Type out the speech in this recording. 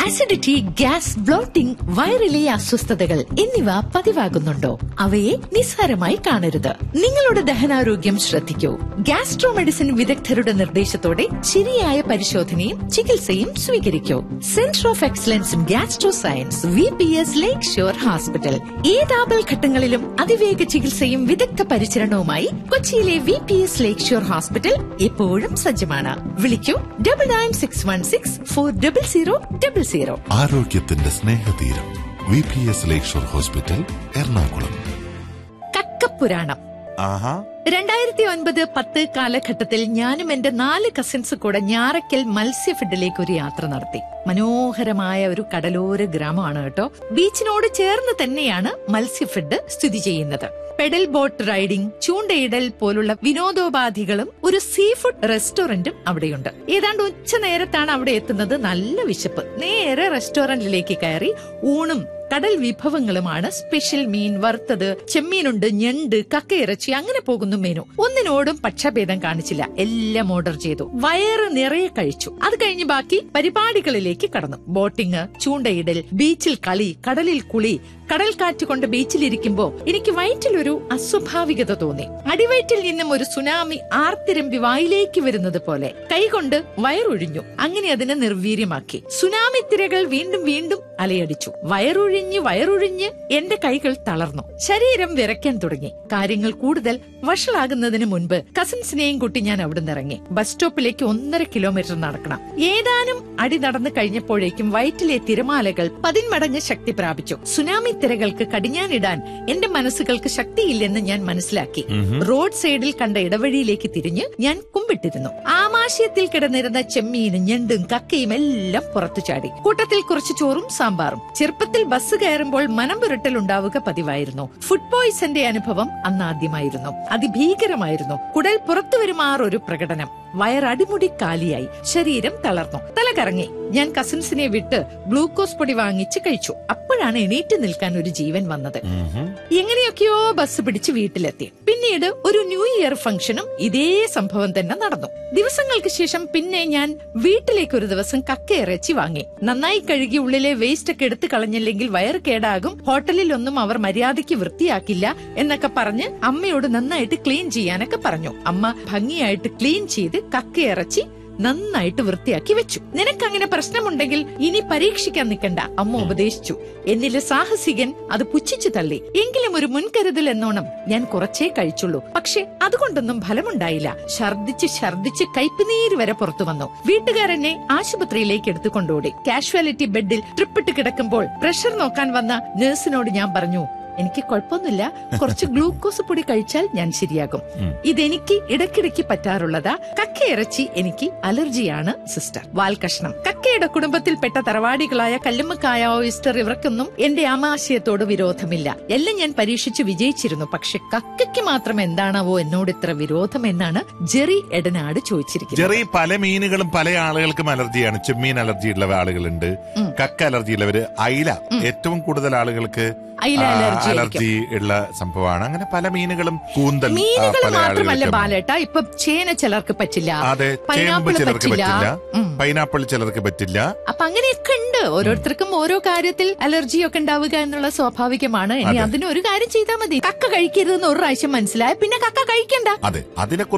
Acidity gas blotting വയറിലെ അസ്വസ്ഥതകൾ എന്നിവ പതിവാകുന്നുണ്ടോ അവയെ നിസ്സാരമായി കാണരുത് നിങ്ങളുടെ ദഹനാരോഗ്യം ശ്രദ്ധിക്കൂ ഗ്യാസ്ട്രോ മെഡിസിൻ വിദഗ്ധരുടെ നിർദ്ദേശത്തോടെ ശരിയായ പരിശോധനയും ചികിത്സയും സ്വീകരിക്കൂ centre of excellence in gastro science V P S lake shore hospital ഏതാപൽ ഘട്ടങ്ങളിലും അതിവേഗ ചികിത്സയും വിദഗ്ധ പരിചരണവുമായി കൊച്ചിയിലെ V P S lake shore hospital എപ്പോഴും സജ്ജമാണ് വിളിക്കൂ double nine six one six four double zero double zero ആരോഗ്യത്തിന്റെ സ്നേഹതീരം V P S lakeshore hospital Ernakulam കക്കപ്പുരാണം ആഹാ രണ്ടായിരത്തി ഒൻപത് പത്ത് കാലഘട്ടത്തിൽ ഞാനും എന്റെ നാല് കസിൻസ് കൂടെ ഞാറയ്ക്കൽ മത്സ്യഫെഡിലേക്ക് ഒരു യാത്ര നടത്തി മനോഹരമായ ഒരു കടലോര ഗ്രാമമാണ് കേട്ടോ ബീച്ചിനോട് ചേർന്ന് തന്നെയാണ് മത്സ്യഫെഡ് സ്ഥിതി ചെയ്യുന്നത് പെഡൽ ബോട്ട് റൈഡിംഗ് ചൂണ്ടയിടൽ പോലുള്ള വിനോദോപാധികളും ഒരു സീ ഫുഡ് റെസ്റ്റോറന്റും അവിടെയുണ്ട് ഏതാണ്ട് ഉച്ച നേരത്താണ് അവിടെ എത്തുന്നത് നല്ല വിശപ്പ് നേരെ റെസ്റ്റോറന്റിലേക്ക് കയറി ഊണും കടൽ വിഭവങ്ങളുമാണ് സ്പെഷ്യൽ മീൻ വറുത്തത് ചെമ്മീനുണ്ട് ഞണ്ട് കക്കയിറച്ചി അങ്ങനെ പോകുന്നു മെനു ഒന്നിനോടും പക്ഷഭേദം കാണിച്ചില്ല എല്ലാം ഓർഡർ ചെയ്തു വയറ് നിറയെ കഴിച്ചു അത് കഴിഞ്ഞ് ബാക്കി പരിപാടികളിലേക്ക് കടന്നു ബോട്ടിംഗ് ചൂണ്ടയിടൽ ബീച്ചിൽ കളി കടലിൽ കുളി കടൽ കാറ്റ് കൊണ്ട് ബീച്ചിലിരിക്കുമ്പോ എനിക്ക് വയറ്റിലൊരു അസ്വാഭാവികത തോന്നി അടിവയറ്റിൽ നിന്നും ഒരു സുനാമി ആർത്തിരമ്പി വായിലേക്ക് വരുന്നത് പോലെ കൈകൊണ്ട് വയറൊഴിഞ്ഞു അങ്ങനെ അതിനെ നിർവീര്യമാക്കി സുനാമി തിരകൾ വീണ്ടും വീണ്ടും അലയടിച്ചു വയറൊഴിഞ്ഞ് വയറൊഴിഞ്ഞ് എന്റെ കൈകൾ തളർന്നു ശരീരം വിറയ്ക്കാൻ തുടങ്ങി കാര്യങ്ങൾ കൂടുതൽ വഷളാകുന്നതിന് മുൻപ് കസിൻസിനെയും കൂട്ടി ഞാൻ അവിടെ ഇറങ്ങി ബസ് സ്റ്റോപ്പിലേക്ക് ഒന്നര കിലോമീറ്റർ നടക്കണം ഏതാനും അടി നടന്നു കഴിഞ്ഞപ്പോഴേക്കും വയറ്റിലെ തിരമാലകൾ പതിന്മടങ്ങ് ശക്തി പ്രാപിച്ചു സുനാമി തിരകൾക്ക് കടിഞ്ഞാനിടാൻ എന്റെ മനസ്സുകൾക്ക് ശക്തിയില്ലെന്ന് ഞാൻ മനസ്സിലാക്കി റോഡ് സൈഡിൽ കണ്ട ഇടവഴിയിലേക്ക് തിരിഞ്ഞ് ഞാൻ കുമ്പിട്ടിരുന്നു ആമാശയത്തിൽ കിടന്നിരുന്ന ചെമ്മീനും ഞണ്ടും കക്കയും എല്ലാം പുറത്തു ചാടി കൂട്ടത്തിൽ കുറച്ച് ചോറും സാമ്പാറും ചെറുപ്പത്തിൽ ബസ് കയറുമ്പോൾ മനം പുരട്ടൽ ഉണ്ടാവുക പതിവായിരുന്നു ഫുഡ് പോയ്സന്റെ അനുഭവം അന്ന് ആദ്യമായിരുന്നു അതിഭീകരമായിരുന്നു കുടൽ പുറത്തു വരുമാർ ഒരു പ്രകടനം വയറടിമുടി കാലിയായി ശരീരം തളർന്നു തല കറങ്ങി ഞാൻ കസിൻസിനെ വിട്ട് ഗ്ലൂക്കോസ് പൊടി വാങ്ങിച്ച് കഴിച്ചു അപ്പോഴാണ് എണീറ്റ് നിൽക്കാൻ ഒരു ജീവൻ വന്നത് എങ്ങനെയൊക്കെയോ ബസ് പിടിച്ച് വീട്ടിലെത്തി പിന്നീട് ഒരു ന്യൂ ഇയർ ഫംഗ്ഷനും ഇതേ സംഭവം തന്നെ നടന്നു ദിവസങ്ങൾക്ക് ശേഷം പിന്നെ ഞാൻ വീട്ടിലേക്ക് ഒരു ദിവസം കക്ക ഇറച്ചി വാങ്ങി നന്നായി കഴുകി ഉള്ളിലെ വേസ്റ്റ് ഒക്കെ എടുത്തു കളഞ്ഞില്ലെങ്കിൽ വയറ് കേടാകും ഹോട്ടലിലൊന്നും അവർ മര്യാദയ്ക്ക് വൃത്തിയാക്കില്ല എന്നൊക്കെ പറഞ്ഞ് അമ്മയോട് നന്നായിട്ട് ക്ലീൻ ചെയ്യാനൊക്കെ പറഞ്ഞു അമ്മ ഭംഗിയായിട്ട് ക്ലീൻ ചെയ്ത് കക്ക ഇറച്ചി നന്നായിട്ട് വൃത്തിയാക്കി വെച്ചു നിനക്ക് അങ്ങനെ പ്രശ്നമുണ്ടെങ്കിൽ ഇനി പരീക്ഷിക്കാൻ നിൽക്കണ്ട അമ്മ ഉപദേശിച്ചു എന്നിലെ സാഹസികൻ അത് പുച്ഛിച്ചു തള്ളി എങ്കിലും ഒരു മുൻകരുതൽ എന്നോണം ഞാൻ കുറച്ചേ കഴിച്ചുള്ളൂ പക്ഷെ അതുകൊണ്ടൊന്നും ഫലമുണ്ടായില്ല ഛർദിച്ച് ഛർദിച്ച് കയ്പുനീര് വരെ പുറത്തു വന്നു വീട്ടുകാരനെ ആശുപത്രിയിലേക്ക് എടുത്തു കൊണ്ടുപോയി കാഷ്വാലിറ്റി ബെഡിൽ ട്രിപ്പിട്ട് കിടക്കുമ്പോൾ പ്രഷർ നോക്കാൻ വന്ന നഴ്സിനോട് ഞാൻ പറഞ്ഞു എനിക്ക് കുഴപ്പമൊന്നുമില്ല കുറച്ച് ഗ്ലൂക്കോസ് പൊടി കഴിച്ചാൽ ഞാൻ ശരിയാകും ഇതെനിക്ക് ഇടയ്ക്കിടയ്ക്ക് പറ്റാറുള്ളതാ കക്കയിറച്ചി എനിക്ക് അലർജിയാണ് സിസ്റ്റർ വാൽകഷ്ണം കക്കയുടെ കുടുംബത്തിൽപ്പെട്ട തറവാടികളായ കല്ലുമ്മക്കായ ഓയിസ്റ്റർ ഇവർക്കൊന്നും എന്റെ ആമാശയത്തോട് വിരോധമില്ല എല്ലാം ഞാൻ പരീക്ഷിച്ചു വിജയിച്ചിരുന്നു പക്ഷെ കക്കയ്ക്ക് മാത്രം എന്താണാവോ എന്നോട് ഇത്ര വിരോധം എന്നാണ് ജെറി എടനാട് ചോദിച്ചിരിക്കുന്നത് ചെറിയ പല മീനുകളും പല ആളുകൾക്കും അലർജിയാണ് ചെമ്മീൻ അലർജി ഉള്ള ആളുകളുണ്ട് കക്ക അലർജി ഉള്ളവര് അയില ഏറ്റവും കൂടുതൽ ആളുകൾക്ക് അയില ആ, അലർജി ആയിരിക്കും. അലർജി ഉള്ള സംഭവമാണ് അങ്ങനെ പല മീനുകളും കൂന്തൽ ആ, മീനുകൾ പല മാത്രമല്ല ആളുകൾക്കും ബാലേട്ട ഇപ്പൊ ചേന ചിലർക്ക് പറ്റില്ല അതെ ചേമ്പ് പൈനാപ്പിൾ ചിലർക്ക് പറ്റില്ല ഉം. പൈനാപ്പിൾ ചിലർക്ക് പറ്റില്ല അപ്പൊ അങ്ങനെയൊക്കെ ഉണ്ട് ഓരോരുത്തർക്കും ഓരോ കാര്യത്തിൽ അലർജി ഒക്കെ ഉണ്ടാവുക എന്നുള്ള സ്വാഭാവികമാണ് ഇനി അതെ. അതിന് ഒരു കാര്യം ചെയ്താൽ മതി കക്ക കഴിക്കരുതെന്ന് ഒരു പ്രാവശ്യം മനസ്സിലായ പിന്നെ കക്ക കഴിക്കണ്ട അതെ അതിനെ